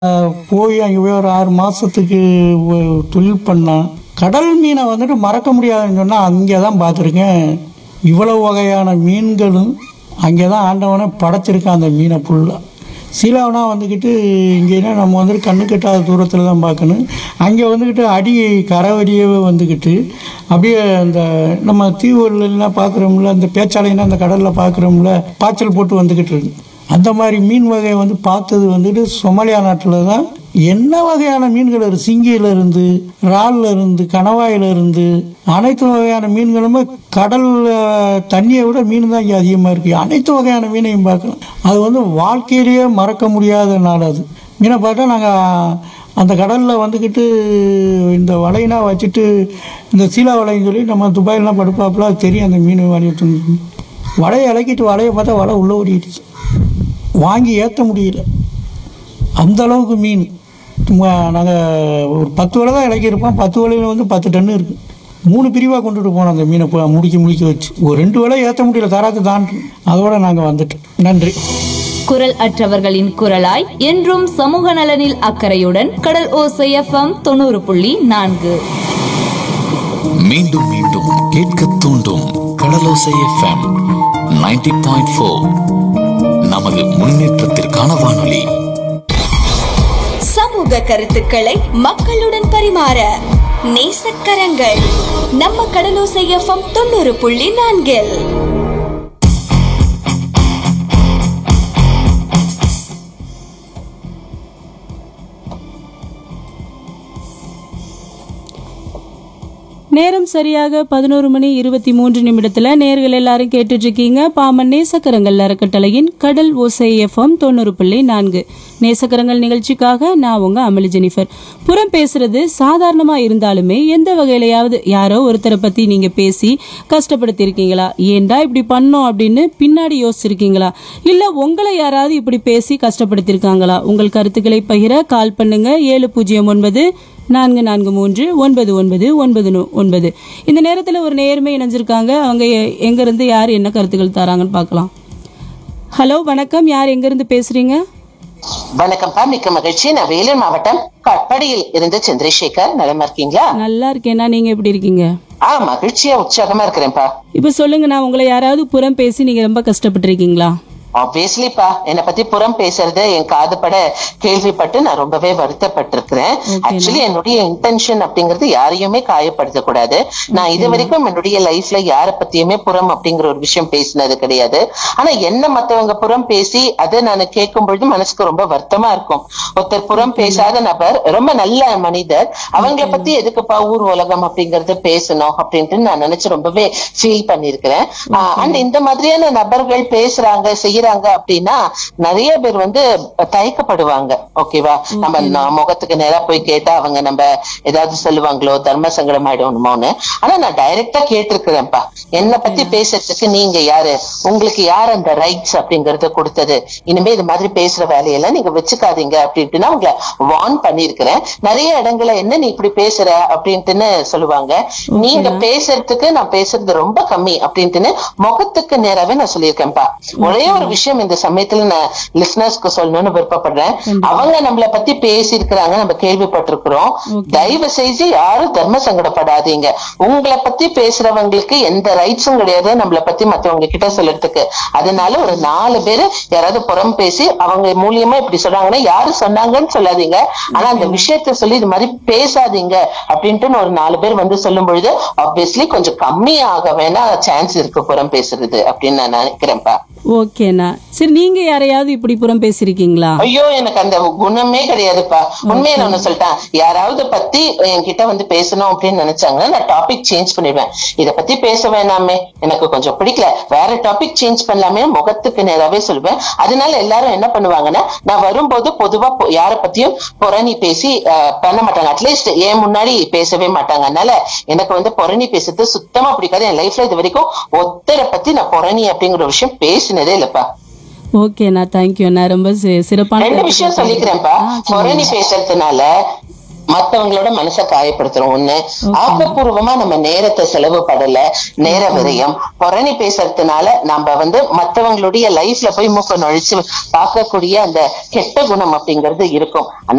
அஹ், போய் அங்கே போய் ஒரு ஆறு மாதத்துக்கு தொழில் பண்ணேன் கடல் மீனை வந்துட்டு மறக்க முடியாதுன்னு சொன்னால் அங்கே தான் பார்த்துருக்கேன் இவ்வளவு வகையான மீன்களும் அங்கே தான் ஆண்டவனே படைச்சிருக்கான் அந்த மீனை ஃபுல்லாக சீலாவனா வந்துக்கிட்டு இங்கேனா நம்ம வந்துட்டு கண்ணு கெட்டாத தூரத்தில் தான் பார்க்கணும் அங்கே வந்துக்கிட்டு அடி கரவடியவே வந்துக்கிட்டு அப்படியே அந்த நம்ம தீவுலாம் பார்க்குறோம்ல அந்த பேச்சாலைன்னா அந்த கடலில் பார்க்குறோம்ல பாய்ச்சல் போட்டு வந்துக்கிட்டு இருக்கு அந்த மாதிரி மீன் வகையை வந்து பார்த்தது வந்துட்டு சொமாலியா நாட்டில் தான் என்ன வகையான மீன்கள் இருக்கு சிங்கியில இருந்து இறால்ல இருந்து கணவாயில இருந்து அனைத்து வகையான மீன்களுமே கடல் அஹ், தண்ணியை விட மீன் தான் இங்கே அதிகமாக இருக்குது அனைத்து வகையான மீனையும் பார்க்கலாம் அது வந்து வாழ்க்கையிலேயே மறக்க முடியாத நாள் அது மீனை பார்த்தா நாங்கள் அந்த கடலில் வந்துக்கிட்டு இந்த வலைனா வச்சுட்டு இந்த சீலா வலைன்னு சொல்லி நம்ம துபாயிலாம் படுப்பாப்புல அது தெரியும் அந்த மீன் வலையிட்டு வலையை இலக்கிட்டு வலையை பார்த்தா வலை உள்ளே ஓடிடுச்சு வாங்கி ஏற்ற முடியல அந்த அளவுக்கு மீன் நாங்கள் ஒரு பத்து வலை தான் இலக்கியிருப்போம் பத்து வலையில் வந்து பத்து டன்னு இருக்குது மூணு பிரிவாக கொண்டுட்டு போனோம் அந்த மீனை போ- முடிக்க முடிக்க வச்சு ஒரு ரெண்டு வலை ஏற்ற முடியல தராக்கு தான் அதோட நாங்கள் வந்துட்டோம் நன்றி குரல் அற்றவர்களின் குரலாய் என்றும் சமூக நலனில் அக்கறையுடன் கடல் ஓசை எஃப்எம் தொண்ணூறு புள்ளி நான்கு மீண்டும் மீண்டும் கேட்க தூண்டும் கடலோசை எஃப்எம் 90.4 பாயிண்ட் ஃபோர் நமது முன்னேற்றத்திற்கான வானொலி சமூக கருத்துக்களை மக்களுடன் பரிமாற நேசக்கரங்கள் நம்ம கடலோசை எஃப்எம் தொண்ணூறு புள்ளி நான்கில் நேரம் சரியாக பதினோரு மணி இருபத்தி மூன்று நிமிடத்துல நேர்கள் எல்லாரும் கேட்டுட்டு இருக்கீங்க பாமன் நேசக்கரங்கள் அறக்கட்டளையின் கடல் ஓசை எஃப்எம் தொண்ணூறு புள்ளி நான்கு நேசக்கரங்கள் நிகழ்ச்சிக்காக நான் உங்க அமளி ஜெனிஃபர் புறம் பேசுறது சாதாரணமா இருந்தாலுமே எந்த வகையிலையாவது யாரோ ஒருத்தரை பத்தி நீங்க பேசி கஷ்டப்படுத்தியிருக்கீங்களா ஏன்டா இப்படி பண்ணோம் அப்படின்னு பின்னாடி யோசிச்சிருக்கீங்களா இல்ல உங்களை யாராவது இப்படி பேசி கஷ்டப்படுத்தியிருக்காங்களா உங்கள் கருத்துக்களை பகிர கால் பண்ணுங்க ஏழு பூஜ்ஜியம் ஒன்பது நான்கு நான்கு மூன்று ஒன்பது ஒன்பது ஒன்பது நு- ஒன்பது இந்த நேரத்தில் ஒரு நேர்மை இணைஞ்சிருக்காங்க அவங்க எ- எங்கிருந்து யார் என்ன கருத்துக்கள் தராங்கன்னு பார்க்கலாம் ஹலோ வணக்கம் யார் எங்கிருந்து பேசுறீங்க வணக்கம்ப்பா மிக்க மகிழ்ச்சி நான் வேலூர் மாவட்டம் கட்படியில் இருந்து சந்திரசேகர் நலமா இருக்கீங்களா நல்லா இருக்கேன்னா நீங்க எப்படி இருக்கீங்க ஆ மகிழ்ச்சியா உற்சாகமா இருக்கிறேன்ப்பா இப்போ சொல்லுங்க நான் உங்களை யாராவது புறம் பேசி நீங்க ரொம்ப கஷ்டப்பட்டிருக்கீங்களா ஆப்வியஸ்லிப்பா என்னை பத்தி புறம் பேசுறது என் காதுபட கேள்விப்பட்டு நான் ரொம்பவே வருத்தப்பட்டிருக்கிறேன் ஆக்சுவலி என்னுடைய இன்டென்ஷன் அப்படிங்கிறது யாரையுமே காயப்படுத்த கூடாது நான் இது வரைக்கும் என்னுடைய லைஃப்ல யார பத்தியுமே புறம் அப்படிங்கிற ஒரு விஷயம் பேசினது கிடையாது ஆனா என்ன மத்தவங்க புறம் பேசி அதை நான் கேட்கும் பொழுது மனசுக்கு ரொம்ப வருத்தமா இருக்கும் ஒருத்தர் புறம் பேசாத நபர் ரொம்ப நல்ல மனிதர் அவங்கள பத்தி எதுக்குப்பா ஊர் உலகம் அப்படிங்கறது பேசணும் அப்படின்ட்டு நான் நினைச்சு ரொம்பவே ஃபீல் பண்ணிருக்கிறேன் அண்ட் இந்த மாதிரியான நபர்கள் பேசுறாங்க செய்யறாங்க அப்படின்னா நிறைய பேர் வந்து தயக்கப்படுவாங்க ஓகேவா நம்ம ந- முகத்துக்கு நேரா போய் கேட்டா அவங்க நம்ம ஏதாவது சொல்லுவாங்களோ தர்ம சங்கடம் ஆயிடுவோமோன்னு ஆனா நான் டைரக்டா கேட்டிருக்கிறேன்ப்பா என்ன பத்தி பேசுறதுக்கு நீங்க யாரு உங்களுக்கு யார் அந்த ரைட்ஸ் அப்படிங்கறத கொடுத்தது இனிமே இது மாதிரி பேசுற வேலையெல்லாம் நீங்க வச்சுக்காதீங்க அப்படின்ட்டு நான் உங்களை வார்ன் பண்ணிருக்கிறேன் நிறைய இடங்கள்ல என்ன நீ இப்படி பேசுற அப்படின்ட்டுன்னு சொல்லுவாங்க நீங்க பேசுறதுக்கு நான் பேசுறது ரொம்ப கம்மி அப்படின்ட்டுன்னு முகத்துக்கு நேராவே நான் சொல்லியிருக்கேன்ப்பா ஒரே ஒரு விஷயம் இந்த சமயத்துல நான் லிசனர்ஸ்க்கு சொல்லணும்னு விருப்பப்படுறேன் அவங்க நம்மள பத்தி பேசி இருக்கிறாங்க நம்ம கேள்விப்பட்டிருக்கிறோம் தயவு செய்து யாரும் தர்ம சங்கடப்படாதீங்க உங்களை பத்தி பேசுறவங்களுக்கு எந்த ரைட்ஸும் கிடையாது நம்மள பத்தி மத்தவங்க கிட்ட சொல்றதுக்கு அதனால ஒரு நாலு பேரு யாராவது புறம் பேசி அவங்க மூலியமா இப்படி சொல்றாங்கன்னா யாரு சொன்னாங்கன்னு சொல்லாதீங்க ஆனா அந்த விஷயத்த சொல்லி இது மாதிரி பேசாதீங்க அப்படின்ட்டு ஒரு நாலு பேர் வந்து சொல்லும் பொழுது ஆப்வியஸ்லி கொஞ்சம் கம்மியாக வேணா சான்ஸ் இருக்கு புறம் பேசுறது அப்படின்னு நான் நினைக்கிறேன்ப்பா ஓகேண்ணா சரி நீங்க யாரையாவது இப்படி புறம் பேசியிருக்கீங்களா ஐயோ எனக்கு அந்த குணமே கிடையாதுப்பா உண்மையை நான் ஒண்ணு சொல்லிட்டேன் யாராவது பத்தி என்கிட்ட வந்து பேசணும் அப்படின்னு நினைச்சாங்கன்னா நான் டாபிக் சேஞ்ச் பண்ணிடுவேன் இத பத்தி பேச வேணாமே எனக்கு கொஞ்சம் பிடிக்கல வேற டாபிக் சேஞ்ச் பண்ணலாமே முகத்துக்கு நேராவே சொல்லுவேன் அதனால எல்லாரும் என்ன பண்ணுவாங்கன்னா நான் வரும்போது பொதுவா பொ- யார பத்தியும் புரணி பேசி அஹ், பண்ண மாட்டாங்க அட்லீஸ்ட் ஏன் முன்னாடி பேசவே மாட்டாங்க அதனால எனக்கு வந்து புரணி பேசுறது சுத்தமா பிடிக்காது என் லைஃப்ல இது வரைக்கும் ஒத்தரை பத்தி நான் புரணி அப்படிங்கிற ஒரு விஷயம் பேசினதே இல்லப்பா ஓகேண்ணா தேங்க்யூண்ணா ரொம்ப சி- சிறப்பான ரெண்டு விஷயம் சொல்லிக்கிறேன்ப்பா புரணி பேசுறதுனால மத்தவங்களோட மனசை காயப்படுத்துறோம் ஒண்ணு ஆக்கப்பூர்வமா நம்ம நேரத்தை செலவு படல நேர விரயம் புரணி பேசுறதுனால நம்ம வந்து மத்தவங்களுடைய லைஃப்ல போய் மூக்க நுழைச்சு பார்க்கக்கூடிய அந்த கெட்ட குணம் அப்படிங்கிறது இருக்கும் ஆனா